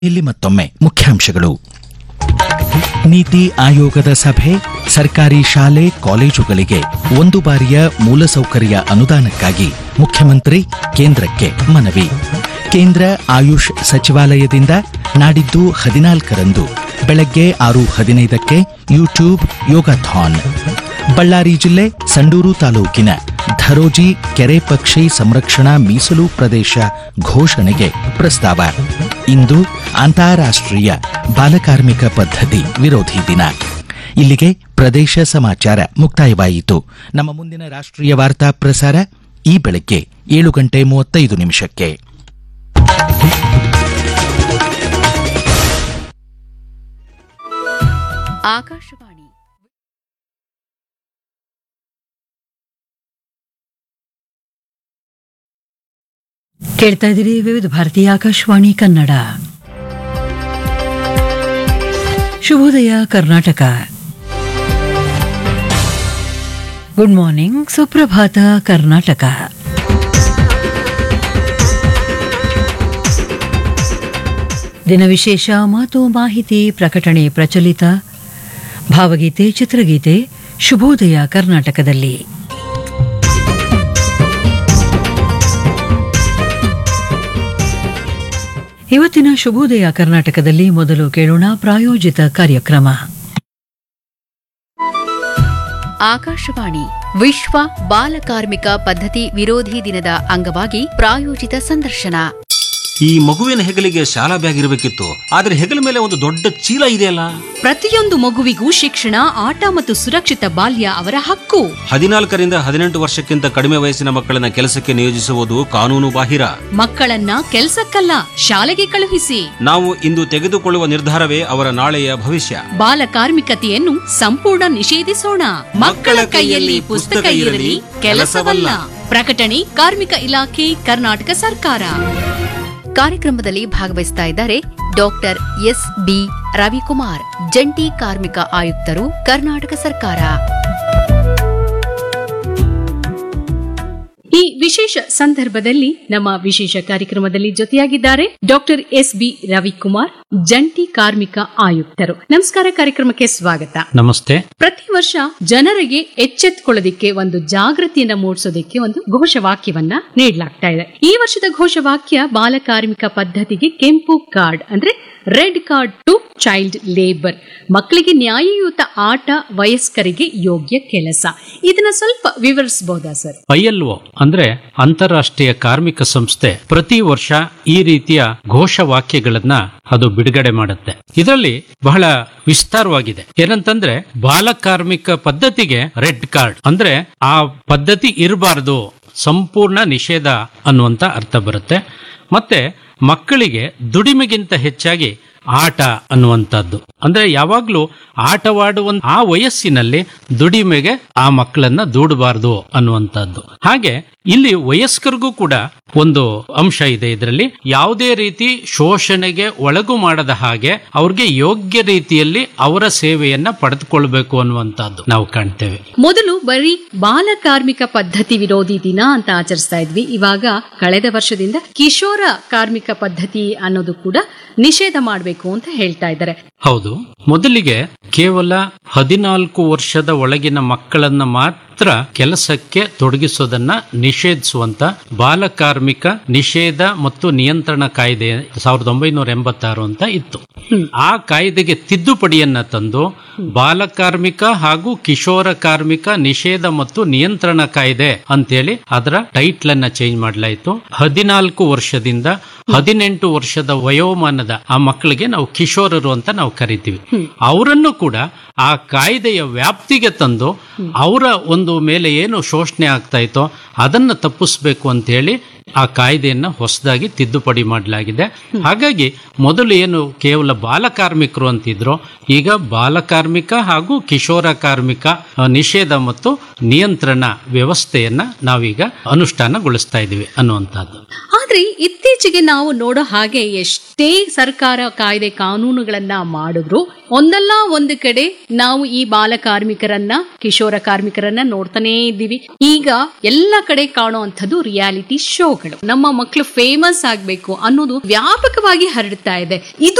ಇಲ್ಲಿ ಮತ್ತೊಮ್ಮೆ ಮುಖ್ಯಾಂಶಗಳು ನೀತಿ ಆಯೋಗದ ಸಭೆ ಸರ್ಕಾರಿ ಶಾಲೆ ಕಾಲೇಜುಗಳಿಗೆ ಒಂದು ಬಾರಿಯ ಮೂಲಸೌಕರ್ಯ ಅನುದಾನಕ್ಕಾಗಿ ಮುಖ್ಯಮಂತ್ರಿ ಕೇಂದ್ರಕ್ಕೆ ಮನವಿ ಕೇಂದ್ರ ಆಯುಷ್ ಸಚಿವಾಲಯದಿಂದ ನಾಡಿದ್ದು ಹದಿನಾಲ್ಕರಂದು ಬೆಳಗ್ಗೆ ಆರು ಹದಿನೈದಕ್ಕೆ ಯೂಟ್ಯೂಬ್ ಯೋಗಾಥಾನ್ ಬಳ್ಳಾರಿ ಜಿಲ್ಲೆ ಸಂಡೂರು ತಾಲೂಕಿನ ಧರೋಜಿ ಕೆರೆ ಪಕ್ಷಿ ಸಂರಕ್ಷಣಾ ಮೀಸಲು ಪ್ರದೇಶ ಘೋಷಣೆಗೆ ಪ್ರಸ್ತಾವ ಇಂದು ಅಂತಾರಾಷ್ಟ್ರೀಯ ಬಾಲಕಾರ್ಮಿಕ ಪದ್ಧತಿ ವಿರೋಧಿ ದಿನ ಇಲ್ಲಿಗೆ ಪ್ರದೇಶ ಸಮಾಚಾರ ಮುಕ್ತಾಯವಾಯಿತು ನಮ್ಮ ಮುಂದಿನ ರಾಷ್ಟ್ರೀಯ ವಾರ್ತಾ ಪ್ರಸಾರ ಈ ಬೆಳಗ್ಗೆ ಏಳು ಗಂಟೆ ಮೂವತ್ತೈದು ನಿಮಿಷಕ್ಕೆ ಆಕಾಶವಾಣಿ ಕೇಳ್ತಾ ಇದ್ದೀರಿ ವಿವಿಧ ಭಾರತೀಯ ಆಕಾಶವಾಣಿ ಕನ್ನಡ ಶುಭೋದಯ ಕರ್ನಾಟಕ ಗುಡ್ ಮಾರ್ನಿಂಗ್ ಸುಪ್ರಭಾತ ಕರ್ನಾಟಕ ದಿನ ವಿಶೇಷ ಮಾತು ಮಾಹಿತಿ ಪ್ರಕಟಣೆ ಪ್ರಚಲಿತ ಭಾವಗೀತೆ ಚಿತ್ರಗೀತೆ ಶುಭೋದಯ ಕರ್ನಾಟಕದಲ್ಲಿ ಇವತ್ತಿನ ಶುಭೋದಯ ಕರ್ನಾಟಕದಲ್ಲಿ ಮೊದಲು ಕೇಳೋಣ ಪ್ರಾಯೋಜಿತ ಕಾರ್ಯಕ್ರಮ ಆಕಾಶವಾಣಿ ವಿಶ್ವ ಬಾಲಕಾರ್ಮಿಕ ಪದ್ಧತಿ ವಿರೋಧಿ ದಿನದ ಅಂಗವಾಗಿ ಪ್ರಾಯೋಜಿತ ಸಂದರ್ಶನ ಈ ಮಗುವಿನ ಹೆಗಲಿಗೆ ಶಾಲಾ ಬ್ಯಾಗ್ ಇರಬೇಕಿತ್ತು ಆದ್ರೆ ಹೆಗಲ ಮೇಲೆ ಒಂದು ದೊಡ್ಡ ಚೀಲ ಇದೆಯಲ್ಲ ಪ್ರತಿಯೊಂದು ಮಗುವಿಗೂ ಶಿಕ್ಷಣ ಆಟ ಮತ್ತು ಸುರಕ್ಷಿತ ಬಾಲ್ಯ ಅವರ ಹಕ್ಕು ಹದಿನಾಲ್ಕರಿಂದ ಹದಿನೆಂಟು ವರ್ಷಕ್ಕಿಂತ ಕಡಿಮೆ ವಯಸ್ಸಿನ ಮಕ್ಕಳನ್ನ ಕೆಲಸಕ್ಕೆ ನಿಯೋಜಿಸುವುದು ಕಾನೂನು ಬಾಹಿರ ಮಕ್ಕಳನ್ನ ಕೆಲ್ಸಕ್ಕಲ್ಲ ಶಾಲೆಗೆ ಕಳುಹಿಸಿ ನಾವು ಇಂದು ತೆಗೆದುಕೊಳ್ಳುವ ನಿರ್ಧಾರವೇ ಅವರ ನಾಳೆಯ ಭವಿಷ್ಯ ಬಾಲ ಕಾರ್ಮಿಕತೆಯನ್ನು ಸಂಪೂರ್ಣ ನಿಷೇಧಿಸೋಣ ಮಕ್ಕಳ ಕೈಯಲ್ಲಿ ಪುಸ್ತಕ ಇರಲಿ ಕೆಲಸವಲ್ಲ ಪ್ರಕಟಣೆ ಕಾರ್ಮಿಕ ಇಲಾಖೆ ಕರ್ನಾಟಕ ಸರ್ಕಾರ ಕಾರ್ಯಕ್ರಮದಲ್ಲಿ ಭಾಗವಹಿಸ್ತಾ ಇದ್ದಾರೆ ಡಾಕ್ಟರ್ ಎಸ್ ಬಿ ರವಿಕುಮಾರ್ ಜಂಟಿ ಕಾರ್ಮಿಕ ಆಯುಕ್ತರು ಕರ್ನಾಟಕ ಸರ್ಕಾರ ಈ ವಿಶೇಷ ಸಂದರ್ಭದಲ್ಲಿ ನಮ್ಮ ವಿಶೇಷ ಕಾರ್ಯಕ್ರಮದಲ್ಲಿ ಜೊತೆಯಾಗಿದ್ದಾರೆ ಡಾಕ್ಟರ್ ಎಸ್ ಬಿ ರವಿಕುಮಾರ್ ಜಂಟಿ ಕಾರ್ಮಿಕ ಆಯುಕ್ತರು ನಮಸ್ಕಾರ ಕಾರ್ಯಕ್ರಮಕ್ಕೆ ಸ್ವಾಗತ ನಮಸ್ತೆ ಪ್ರತಿ ವರ್ಷ ಜನರಿಗೆ ಎಚ್ಚೆತ್ಕೊಳ್ಳೋದಿಕ್ಕೆ ಒಂದು ಜಾಗೃತಿಯನ್ನ ಮೂಡಿಸೋದಿಕ್ಕೆ ಒಂದು ಘೋಷವಾಕ್ಯವನ್ನ ನೀಡಲಾಗ್ತಾ ಇದೆ ಈ ವರ್ಷದ ಘೋಷವಾಕ್ಯ ಬಾಲಕಾರ್ಮಿಕ ಪದ್ಧತಿಗೆ ಕೆಂಪು ಕಾರ್ಡ್ ಅಂದ್ರೆ red card to child labour ಮಕ್ಕಳಿಗೆ ನ್ಯಾಯಯುತ ಆಟ ವಯಸ್ಕರಿಗೆ ಯೋಗ್ಯ ಕೆಲಸ ಇದನ್ನ ಸ್ವಲ್ಪ ವಿವರಿಸಬಹುದಾ ಸರ್ ಐಎಲ್ಒ ಅಂದ್ರೆ ಅಂತಾರಾಷ್ಟ್ರೀಯ ಕಾರ್ಮಿಕ ಸಂಸ್ಥೆ ಪ್ರತಿ ವರ್ಷ ಈ ರೀತಿಯ ಘೋಷವಾಕ್ಯಗಳನ್ನ ಅದು ಬಿಡುಗಡೆ ಮಾಡುತ್ತೆ ಇದರಲ್ಲಿ ಬಹಳ ವಿಸ್ತಾರವಾಗಿದೆ ಏನಂತಂದ್ರೆ ಬಾಲಕಾರ್ಮಿಕ ಪದ್ಧತಿಗೆ ರೆಡ್ ಕಾರ್ಡ್ ಅಂದ್ರೆ ಆ ಪದ್ಧತಿ ಇರಬಾರದು ಸಂಪೂರ್ಣ ನಿಷೇಧ ಅನ್ನುವಂತ ಅರ್ಥ ಬರುತ್ತೆ ಮತ್ತೆ ಮಕ್ಕಳಿಗೆ ದುಡಿಮೆಗಿಂತ ಹೆಚ್ಚಾಗಿ ಆಟ ಅನ್ನುವಂಥದ್ದು ಅಂದ್ರೆ ಯಾವಾಗ್ಲೂ ಆಟವಾಡುವ ಆ ವಯಸ್ಸಿನಲ್ಲಿ ದುಡಿಮೆಗೆ ಆ ಮಕ್ಕಳನ್ನ ದೂಡಬಾರದು ಅನ್ನುವಂಥದ್ದು ಹಾಗೆ ಇಲ್ಲಿ ವಯಸ್ಕರಿಗೂ ಕೂಡ ಒಂದು ಅಂಶ ಇದೆ ಇದರಲ್ಲಿ ಯಾವುದೇ ರೀತಿ ಶೋಷಣೆಗೆ ಒಳಗು ಮಾಡದ ಹಾಗೆ ಅವ್ರಿಗೆ ಯೋಗ್ಯ ರೀತಿಯಲ್ಲಿ ಅವರ ಸೇವೆಯನ್ನ ಪಡೆದುಕೊಳ್ಬೇಕು ಅನ್ನುವಂಥದ್ದು ನಾವು ಕಾಣ್ತೇವೆ ಮೊದಲು ಬರೀ ಬಾಲ ಕಾರ್ಮಿಕ ಪದ್ಧತಿ ವಿರೋಧಿ ದಿನ ಅಂತ ಆಚರಿಸ್ತಾ ಇದ್ವಿ ಇವಾಗ ಕಳೆದ ವರ್ಷದಿಂದ ಕಿಶೋರ ಕಾರ್ಮಿಕ ಪದ್ಧತಿ ಅನ್ನೋದು ಕೂಡ ನಿಷೇಧ ಮಾಡಬೇಕು ಅಂತ ಹೇಳ್ತಾ ಇದ್ದಾರೆ ಹೌದು ಮೊದಲಿಗೆ ಕೇವಲ ಹದಿನಾಲ್ಕು ವರ್ಷದ ಒಳಗಿನ ಮಕ್ಕಳನ್ನ ಮಾತ್ರ ಕೆಲಸಕ್ಕೆ ತೊಡಗಿಸೋದನ್ನ ನಿಷೇಧಿಸುವಂತ ಬಾಲಕಾರ್ಮಿಕ ನಿಷೇಧ ಮತ್ತು ನಿಯಂತ್ರಣ ಕಾಯ್ದೆ ಸಾವಿರದ ಒಂಬೈನೂರ ಎಂಬತ್ತಾರು ಅಂತ ಇತ್ತು ಆ ಕಾಯ್ದೆಗೆ ತಿದ್ದುಪಡಿಯನ್ನ ತಂದು ಬಾಲಕಾರ್ಮಿಕ ಹಾಗೂ ಕಿಶೋರ ಕಾರ್ಮಿಕ ನಿಷೇಧ ಮತ್ತು ನಿಯಂತ್ರಣ ಕಾಯ್ದೆ ಅಂತೇಳಿ ಅದರ ಟೈಟ್ಲ್ ಅನ್ನ ಚೇಂಜ್ ಮಾಡಲಾಯಿತು ಹದಿನಾಲ್ಕು ವರ್ಷದಿಂದ ಹದಿನೆಂಟು ವರ್ಷದ ವಯೋಮಾನದ ಆ ಮಕ್ಕಳಿಗೆ ನಾವು ಕಿಶೋರರು ಅಂತ ನಾವು ಕರಿತೀವಿ ಅವರನ್ನು ಕೂಡ ಆ ಕಾಯ್ದೆಯ ವ್ಯಾಪ್ತಿಗೆ ತಂದು ಅವರ ಒಂದು ಮೇಲೆ ಏನು ಶೋಷಣೆ ಆಗ್ತಾ ಇತ್ತೋ ಅದನ್ನ ತಪ್ಪಿಸ್ಬೇಕು ಅಂತ ಹೇಳಿ ಆ ಕಾಯ್ದೆಯನ್ನ ಹೊಸದಾಗಿ ತಿದ್ದುಪಡಿ ಮಾಡಲಾಗಿದೆ ಹಾಗಾಗಿ ಮೊದಲು ಏನು ಕೇವಲ ಬಾಲಕಾರ್ಮಿಕರು ಅಂತಿದ್ರು ಈಗ ಬಾಲಕಾರ್ಮಿಕ ಹಾಗೂ ಕಿಶೋರ ಕಾರ್ಮಿಕ ಆ, ನಿಷೇಧ ಮತ್ತು ನಿಯಂತ್ರಣ ವ್ಯವಸ್ಥೆಯನ್ನ ನಾವೀಗ ಅನುಷ್ಠಾನಗೊಳಿಸ್ತಾ ಇದೀವಿ ಅನ್ನುವಂಥದ್ದು ಆದ್ರೆ ಇತ್ತೀಚೆಗೆ ಇತ್ತೀಚೆಗೆ ನಾವು ನೋಡೋ ಹಾಗೆ ಎಷ್ಟೇ ಸರ್ಕಾರ ಕಾಯ್ದೆ ಕಾನೂನುಗಳನ್ನ ಮಾಡಿದ್ರು ಒಂದಲ್ಲ ಒಂದು ಕಡೆ ನಾವು ಈ ಬಾಲ ಕಾರ್ಮಿಕರನ್ನ ಕಿಶೋರ ಕಾರ್ಮಿಕರನ್ನ ನೋಡ್ತಾನೇ ಇದ್ದೀವಿ ಈಗ ಎಲ್ಲ ಕಡೆ ಕಾಣುವಂಥದ್ದು ರಿಯಾಲಿಟಿ ಶೋಗಳು ನಮ್ಮ ಮಕ್ಕಳು ಫೇಮಸ್ ಆಗ್ಬೇಕು ಅನ್ನೋದು ವ್ಯಾಪಕವಾಗಿ ಹರಡ್ತಾ ಇದೆ ಇದು